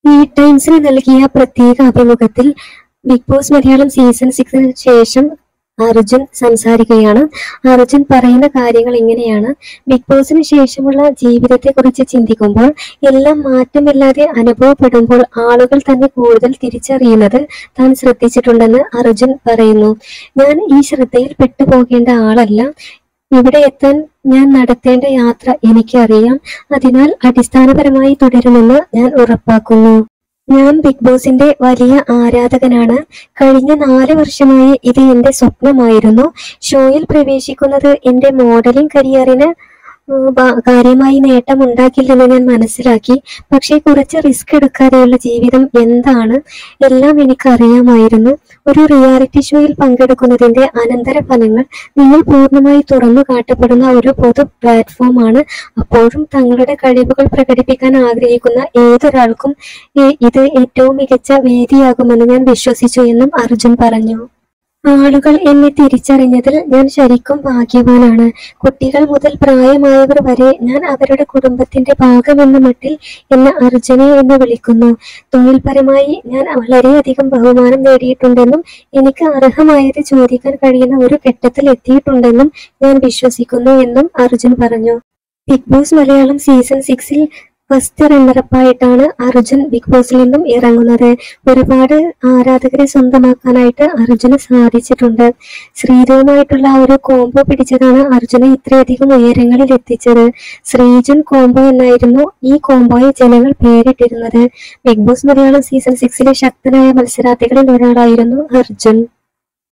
ഈ ടൈംസിന് നൽകിയ പ്രത്യേക അഭിമുഖത്തിൽ ബിഗ് ബോസ് മലയാളം സീസൺ സിക്സിന് ശേഷം അർജുൻ സംസാരിക്കുകയാണ് അർജുൻ പറയുന്ന കാര്യങ്ങൾ ഇങ്ങനെയാണ് ബിഗ് ബോസിന് ശേഷമുള്ള ജീവിതത്തെ കുറിച്ച് ചിന്തിക്കുമ്പോൾ എല്ലാം മാറ്റമില്ലാതെ അനുഭവപ്പെടുമ്പോൾ ആളുകൾ തന്നെ കൂടുതൽ തിരിച്ചറിയുന്നത് താൻ ശ്രദ്ധിച്ചിട്ടുണ്ടെന്ന് അർജുൻ പറയുന്നു ഞാൻ ഈ ശ്രദ്ധയിൽ പെട്ടുപോകേണ്ട ആളല്ല ഇവിടെ എത്താൻ ഞാൻ നടത്തേണ്ട യാത്ര എനിക്കറിയാം അതിനാൽ അടിസ്ഥാനപരമായി തുടരുമെന്ന് ഞാൻ ഉറപ്പാക്കുന്നു ഞാൻ ബിഗ് ബോസിന്റെ വലിയ ആരാധകനാണ് കഴിഞ്ഞ നാല് വർഷമായി ഇത് എന്റെ സ്വപ്നമായിരുന്നു ഷോയിൽ പ്രവേശിക്കുന്നത് എന്റെ മോഡലിംഗ് കരിയറിന് ഉം, ബ- കാര്യമായി നേട്ടം ഉണ്ടാക്കില്ലെന്ന് ഞാൻ മനസ്സിലാക്കി പക്ഷേ കുറച്ച് റിസ്ക് എടുക്കാതെയുള്ള ജീവിതം എന്താണ് എല്ലാം എനിക്കറിയാമായിരുന്നു ഒരു റിയാലിറ്റി ഷോയിൽ പങ്കെടുക്കുന്നതിന്റെ അനന്തര ഫലങ്ങൾ നിങ്ങൾ പൂർണ്ണമായി തുറന്നു കാട്ടപ്പെടുന്ന ഒരു പൊതു പ്ലാറ്റ്ഫോമാണ് അപ്പോഴും തങ്ങളുടെ കഴിവുകൾ പ്രകടിപ്പിക്കാൻ ആഗ്രഹിക്കുന്ന ഏതൊരാൾക്കും ഏ- ഇത് ഏറ്റവും മികച്ച വേദിയാകുമെന്ന് ഞാൻ വിശ്വസിച്ചു എന്നും അർജുൻ പറഞ്ഞു ആളുകൾ എന്നെ തിരിച്ചറിഞ്ഞതിൽ ഞാൻ ശരിക്കും ഭാഗ്യവാനാണ് കുട്ടികൾ മുതൽ പ്രായമായവർ വരെ ഞാൻ അവരുടെ കുടുംബത്തിന്റെ ഭാഗമെന്ന മട്ടിൽ എന്നെ അർജുനെ എന്ന് വിളിക്കുന്നു തൊഴിൽപരമായി ഞാൻ വളരെയധികം ബഹുമാനം നേടിയിട്ടുണ്ടെന്നും എനിക്ക് അർഹമായത് ചോദിക്കാൻ കഴിയുന്ന ഒരു ഘട്ടത്തിൽ എത്തിയിട്ടുണ്ടെന്നും ഞാൻ വിശ്വസിക്കുന്നു എന്നും അർജുൻ പറഞ്ഞു ബിഗ് ബോസ് മലയാളം സീസൺ സിക്സിൽ ഫസ്റ്റ് റണ്ണറപ്പായിട്ടാണ് അർജുൻ ബിഗ് ബോസിൽ നിന്നും ഇറങ്ങുന്നത് ഒരുപാട് ആരാധകരെ സ്വന്തമാക്കാനായിട്ട് അർജുന് സാധിച്ചിട്ടുണ്ട് ശ്രീധവുമായിട്ടുള്ള ആ ഒരു കോംബോ പിടിച്ചതാണ് അർജുനെ ഇത്രയധികം ഉയരങ്ങളിൽ എത്തിച്ചത് ശ്രീജൻ കോംബോ എന്നായിരുന്നു ഈ കോംബോയെ ജനങ്ങൾ പേരിട്ടിരുന്നത് ബിഗ് ബോസ് മലയാളം സീസൺ സിക്സിലെ ശക്തനായ മത്സരാർത്ഥികളിൽ ഒരാളായിരുന്നു അർജുൻ